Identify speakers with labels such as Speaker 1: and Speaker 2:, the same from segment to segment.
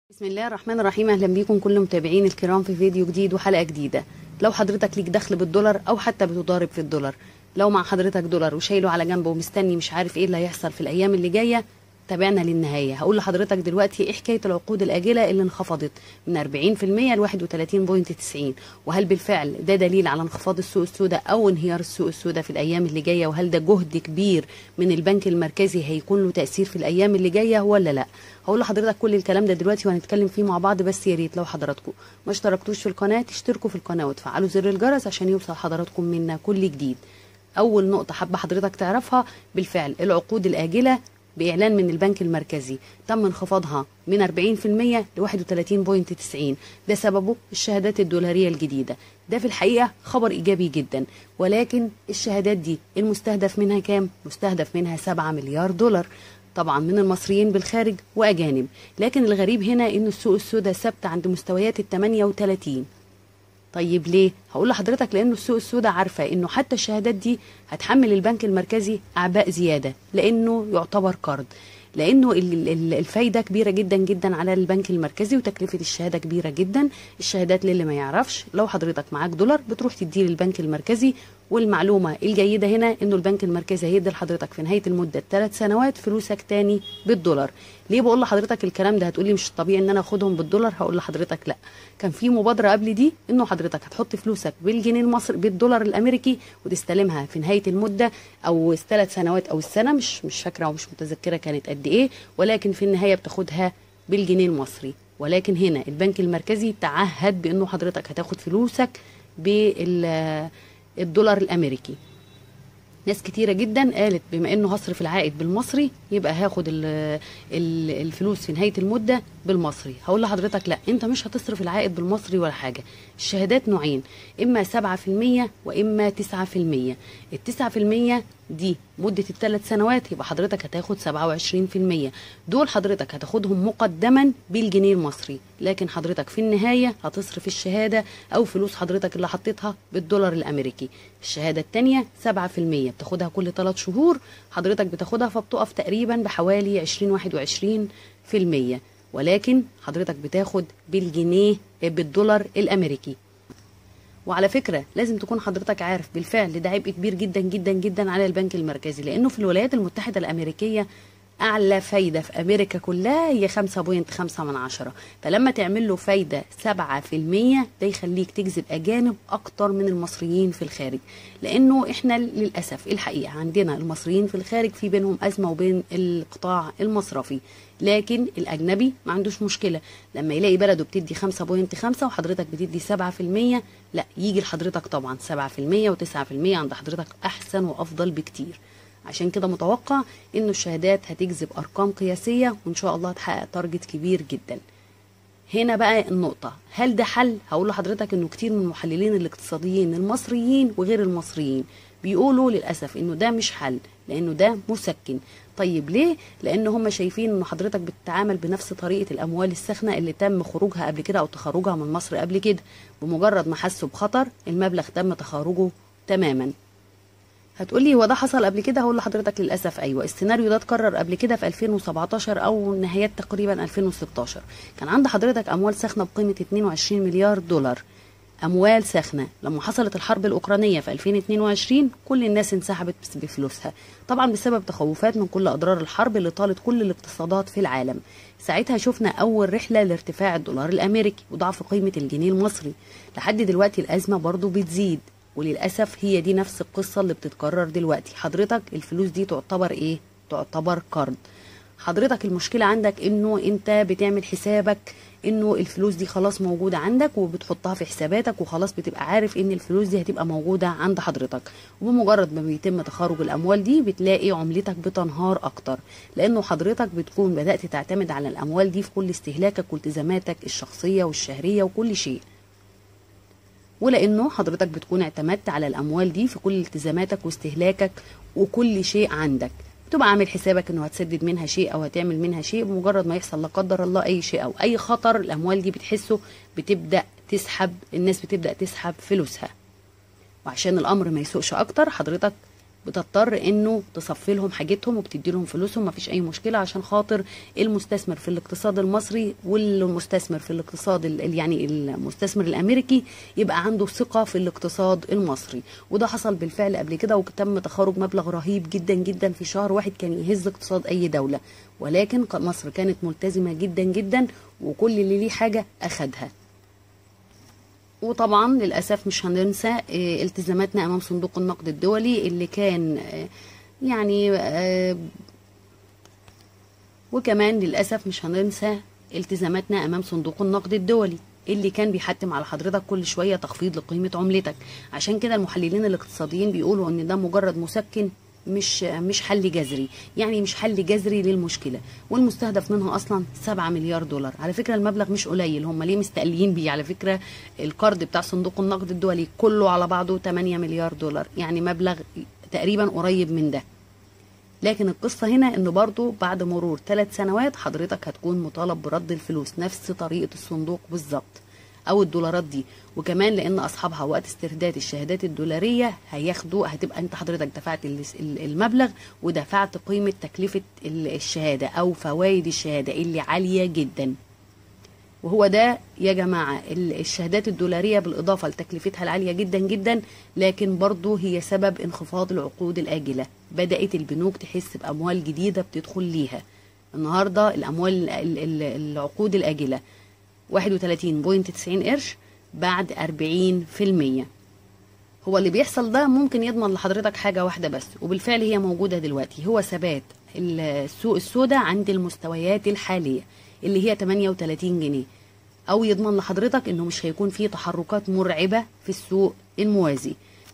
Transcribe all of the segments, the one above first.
Speaker 1: بسم الله الرحمن الرحيم اهلا بيكم كل متابعين الكرام في فيديو جديد وحلقه جديده لو حضرتك ليك دخل بالدولار او حتى بتضارب في الدولار لو مع حضرتك دولار وشايله على جنب ومستني مش عارف ايه اللي هيحصل في الايام اللي جايه تابعنا للنهايه هقول لحضرتك دلوقتي ايه حكايه العقود الاجله اللي انخفضت من 40% ل 31.90 وهل بالفعل ده دليل على انخفاض السوق السوداء او انهيار السوق السوداء في الايام اللي جايه وهل ده جهد كبير من البنك المركزي هيكون له تاثير في الايام اللي جايه ولا لا هقول لحضرتك كل الكلام ده دلوقتي وهنتكلم فيه مع بعض بس يا ريت لو حضراتكم ما اشتركتوش في القناه تشتركوا في القناه وتفعلوا زر الجرس عشان يوصل حضراتكم منا كل جديد اول نقطه حابه حضرتك تعرفها بالفعل العقود الاجله بإعلان من البنك المركزي تم انخفاضها من 40% ل 31.90 ده سببه الشهادات الدولارية الجديدة ده في الحقيقة خبر إيجابي جدا ولكن الشهادات دي المستهدف منها كام؟ مستهدف منها 7 مليار دولار طبعا من المصريين بالخارج وأجانب لكن الغريب هنا إن السوق السوداء ثابتة عند مستويات ال 38 طيب ليه؟ هقول لحضرتك لانه السوق السوداء عارفه انه حتى الشهادات دي هتحمل البنك المركزي اعباء زياده لانه يعتبر قرض لانه الفايده كبيره جدا جدا على البنك المركزي وتكلفه الشهاده كبيره جدا الشهادات للي ما يعرفش لو حضرتك معاك دولار بتروح تديه للبنك المركزي والمعلومه الجيده هنا انه البنك المركزي هيدي لحضرتك في نهايه المده ثلاث سنوات فلوسك تاني بالدولار ليه بقول لحضرتك الكلام ده هتقولي مش طبيعي ان انا اخدهم بالدولار هقول لحضرتك لا كان في مبادره قبل دي انه حضرتك هتحط فلوسك بالجنيه المصري بالدولار الامريكي وتستلمها في نهايه المده او الثلاث سنوات او السنه مش مش فاكره ومش متذكره كانت قد ايه ولكن في النهايه بتاخدها بالجنيه المصري ولكن هنا البنك المركزي تعهد بانه حضرتك هتاخد فلوسك بالدولار الامريكي ناس كتيرة جدا قالت بما انه هصرف العائد بالمصري يبقى هاخد ال ال الفلوس في نهاية المدة بالمصري هقول لحضرتك لا انت مش هتصرف العائد بالمصري ولا حاجة الشهادات نوعين اما سبعة في المية واما تسعة في المية التسعة في المية دي مدة الثلاث سنوات يبقى حضرتك هتاخد سبعة وعشرين في المية دول حضرتك هتاخدهم مقدما بالجنيه المصري لكن حضرتك في النهاية هتصرف الشهادة أو فلوس حضرتك اللي حطيتها بالدولار الأمريكي الشهادة التانية سبعة في المية بتاخدها كل ثلاث شهور حضرتك بتاخدها فبتقف تقريبا بحوالي عشرين واحد وعشرين في المية ولكن حضرتك بتاخد بالجنيه بالدولار الأمريكي وعلى فكرة لازم تكون حضرتك عارف بالفعل ده عبء كبير جدا جدا جدا على البنك المركزي لأنه في الولايات المتحدة الأمريكية أعلى فايدة في أمريكا كلها هي 5.5 من عشرة فلما تعمل له فايدة 7% ده يخليك تجذب أجانب أكتر من المصريين في الخارج لأنه إحنا للأسف الحقيقة عندنا المصريين في الخارج في بينهم أزمة وبين القطاع المصرفي لكن الأجنبي ما عندوش مشكلة لما يلاقي بلده بتدي 5.5 وحضرتك بتدي 7% لا يجي لحضرتك طبعا 7% و9% عند حضرتك أحسن وأفضل بكتير عشان كده متوقع انه الشهادات هتجذب ارقام قياسيه وان شاء الله تحقق تارجت كبير جدا هنا بقى النقطة هل ده حل؟ هقول لحضرتك انه كتير من المحللين الاقتصاديين المصريين وغير المصريين بيقولوا للأسف انه ده مش حل لانه ده مسكن طيب ليه؟ لان هم شايفين ان حضرتك بتتعامل بنفس طريقة الاموال الساخنة اللي تم خروجها قبل كده او تخرجها من مصر قبل كده بمجرد ما حسوا بخطر المبلغ تم تخرجه تماما هتقولي هو ده حصل قبل كده هقول لحضرتك للاسف ايوه السيناريو ده اتكرر قبل كده في 2017 او نهايات تقريبا 2016 كان عند حضرتك اموال ساخنه بقيمه 22 مليار دولار اموال ساخنه لما حصلت الحرب الاوكرانيه في 2022 كل الناس انسحبت بفلوسها طبعا بسبب تخوفات من كل اضرار الحرب اللي طالت كل الاقتصادات في العالم ساعتها شفنا اول رحله لارتفاع الدولار الامريكي وضعف قيمه الجنيه المصري لحد دلوقتي الازمه برضو بتزيد وللاسف هي دي نفس القصه اللي بتتكرر دلوقتي حضرتك الفلوس دي تعتبر ايه تعتبر قرض حضرتك المشكله عندك انه انت بتعمل حسابك انه الفلوس دي خلاص موجوده عندك وبتحطها في حساباتك وخلاص بتبقى عارف ان الفلوس دي هتبقى موجوده عند حضرتك وبمجرد ما بيتم تخرج الاموال دي بتلاقي عملتك بتنهار اكتر لانه حضرتك بتكون بدات تعتمد على الاموال دي في كل استهلاكك والتزاماتك الشخصيه والشهريه وكل شيء ولانه حضرتك بتكون اعتمدت على الاموال دي في كل التزاماتك واستهلاكك وكل شيء عندك بتبقى عامل حسابك انه هتسدد منها شيء او هتعمل منها شيء بمجرد ما يحصل لا قدر الله اي شيء او اي خطر الاموال دي بتحسه بتبدا تسحب الناس بتبدا تسحب فلوسها وعشان الامر ما يسوقش اكتر حضرتك بتضطر انه تصفي لهم حاجتهم وبتدي لهم فلوسهم مفيش اي مشكله عشان خاطر المستثمر في الاقتصاد المصري والمستثمر في الاقتصاد ال- يعني المستثمر الامريكي يبقى عنده ثقه في الاقتصاد المصري وده حصل بالفعل قبل كده وتم تخرج مبلغ رهيب جدا جدا في شهر واحد كان يهز اقتصاد اي دوله ولكن ق- مصر كانت ملتزمه جدا جدا وكل اللي ليه حاجه اخدها وطبعا للاسف مش هننسى آه، التزاماتنا امام صندوق النقد الدولي اللي كان آه، يعني آه، وكمان للاسف مش هننسى التزاماتنا امام صندوق النقد الدولي اللي كان بيحتم على حضرتك كل شويه تخفيض لقيمه عملتك عشان كده المحللين الاقتصاديين بيقولوا ان ده مجرد مسكن مش مش حل جذري يعني مش حل جذري للمشكله والمستهدف منها اصلا 7 مليار دولار على فكره المبلغ مش قليل هم ليه مستقلين بيه على فكره القرض بتاع صندوق النقد الدولي كله على بعضه 8 مليار دولار يعني مبلغ تقريبا قريب من ده لكن القصة هنا انه برضو بعد مرور ثلاث سنوات حضرتك هتكون مطالب برد الفلوس نفس طريقة الصندوق بالظبط او الدولارات دي وكمان لان اصحابها وقت استرداد الشهادات الدولارية هياخدوا هتبقى انت حضرتك دفعت ال- ال- المبلغ ودفعت قيمة تكلفة ال- الشهادة او فوائد الشهادة اللي عالية جدا وهو ده يا جماعة ال- الشهادات الدولارية بالإضافة لتكلفتها العالية جدا جدا لكن برضو هي سبب انخفاض العقود الآجلة بدأت البنوك تحس بأموال جديدة بتدخل ليها النهاردة الأموال ال- ال- العقود الآجلة 31.90 قرش بعد 40% هو اللي بيحصل ده ممكن يضمن لحضرتك حاجة واحدة بس وبالفعل هي موجودة دلوقتي هو ثبات السوق السوداء عند المستويات الحالية اللي هي 38 جنيه أو يضمن لحضرتك إنه مش هيكون فيه تحركات مرعبة في السوق الموازي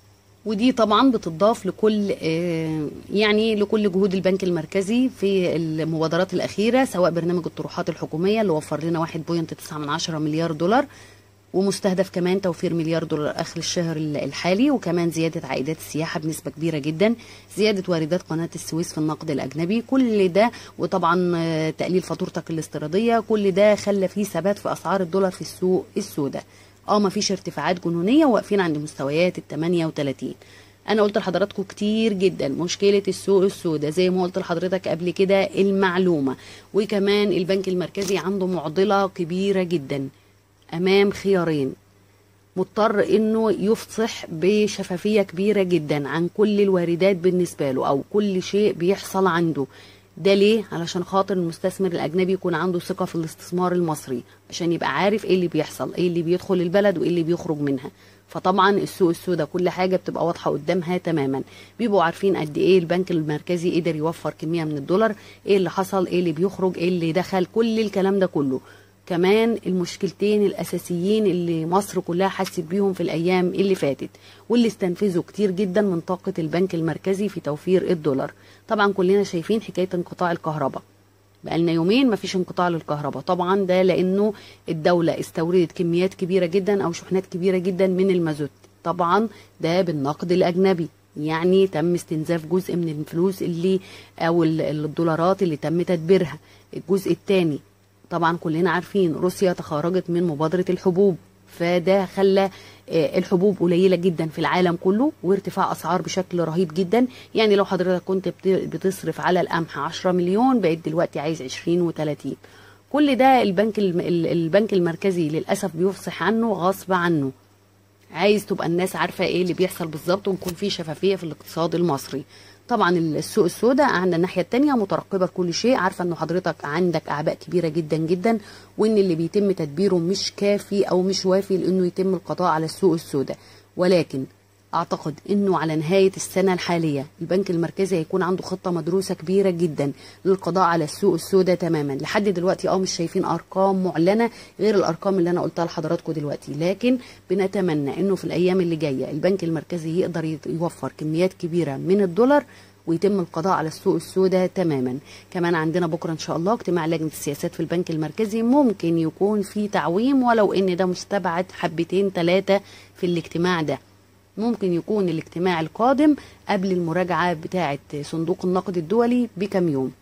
Speaker 1: ودي طبعا بتضاف لكل آه، يعني لكل جهود البنك المركزي في المبادرات الأخيرة سواء برنامج الطروحات الحكومية اللي وفر لنا 1.9 مليار دولار ومستهدف كمان توفير مليار دولار اخر الشهر الحالي وكمان زياده عائدات السياحه بنسبه كبيره جدا زياده واردات قناه السويس في النقد الاجنبي كل ده وطبعا آه، تقليل فاتورتك الاستيراديه كل ده خلى فيه ثبات في اسعار الدولار في السوق السوداء اه ما فيش ارتفاعات جنونيه واقفين عند مستويات ال 38 انا قلت لحضراتكم كتير جدا مشكله السوق السوداء زي ما قلت لحضرتك قبل كده المعلومه وكمان البنك المركزي عنده معضله كبيره جدا امام خيارين مضطر انه يفصح بشفافيه كبيره جدا عن كل الواردات بالنسبه له او كل شيء بيحصل عنده ده ليه علشان خاطر المستثمر الاجنبي يكون عنده ثقه في الاستثمار المصري عشان يبقى عارف ايه اللي بيحصل ايه اللي بيدخل البلد وايه اللي بيخرج منها فطبعا السوق السوداء كل حاجه بتبقى واضحه قدامها تماما بيبقوا عارفين قد ايه البنك المركزي قدر يوفر كميه من الدولار ايه اللي حصل ايه اللي بيخرج ايه اللي دخل كل الكلام ده كله كمان المشكلتين الأساسيين اللي مصر كلها حست بيهم في الأيام اللي فاتت واللي استنفذوا كتير جدا من طاقة البنك المركزي في توفير الدولار طبعا كلنا شايفين حكاية انقطاع الكهرباء بقالنا يومين مفيش انقطاع للكهرباء طبعا ده لأنه الدولة استوردت كميات كبيرة جدا أو شحنات كبيرة جدا من المازوت طبعا ده بالنقد الأجنبي يعني تم استنزاف جزء من الفلوس اللي أو ال- الدولارات اللي تم تدبيرها الجزء الثاني طبعا كلنا عارفين روسيا تخرجت من مبادرة الحبوب فده خلى آه، الحبوب قليلة جدا في العالم كله وارتفاع أسعار بشكل رهيب جدا يعني لو حضرتك كنت بت- بتصرف على القمح 10 مليون بقيت دلوقتي عايز 20 و30 كل ده البنك الم- ال- البنك المركزي للأسف بيفصح عنه غصب عنه عايز تبقى الناس عارفه ايه اللي بيحصل بالظبط ويكون في شفافيه في الاقتصاد المصري طبعا السوق السوداء عند الناحيه التانية مترقبه كل شيء عارفه انه حضرتك عندك اعباء كبيره جدا جدا وان اللي بيتم تدبيره مش كافي او مش وافي لانه يتم القضاء على السوق السوداء ولكن اعتقد انه على نهايه السنه الحاليه البنك المركزي هيكون عنده خطه مدروسه كبيره جدا للقضاء على السوق السوداء تماما لحد دلوقتي اه مش شايفين ارقام معلنه غير الارقام اللي انا قلتها لحضراتكم دلوقتي لكن بنتمنى انه في الايام اللي جايه البنك المركزي يقدر يت- يوفر كميات كبيره من الدولار ويتم القضاء على السوق السوداء تماما كمان عندنا بكره ان شاء الله اجتماع لجنه السياسات في البنك المركزي ممكن يكون في تعويم ولو ان ده مستبعد حبتين ثلاثه في الاجتماع ده ممكن يكون الاجتماع القادم قبل المراجعة بتاعة صندوق النقد الدولي بكم يوم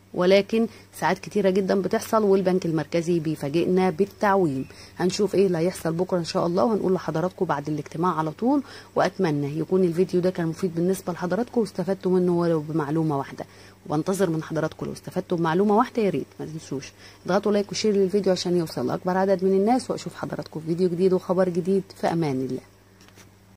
Speaker 1: ولكن ساعات كتيرة جدا بتحصل والبنك المركزي بيفاجئنا بالتعويم هنشوف ايه اللي هيحصل بكرة ان شاء الله وهنقول لحضراتكم بعد الاجتماع على طول واتمنى يكون الفيديو ده كان مفيد بالنسبة لحضراتكم واستفدتوا منه ولو بمعلومة واحدة وانتظر من حضراتكم لو استفدتوا بمعلومة واحدة يا ريت ما تنسوش اضغطوا لايك وشير للفيديو عشان يوصل لاكبر عدد من الناس واشوف حضراتكم في فيديو جديد وخبر جديد في امان الله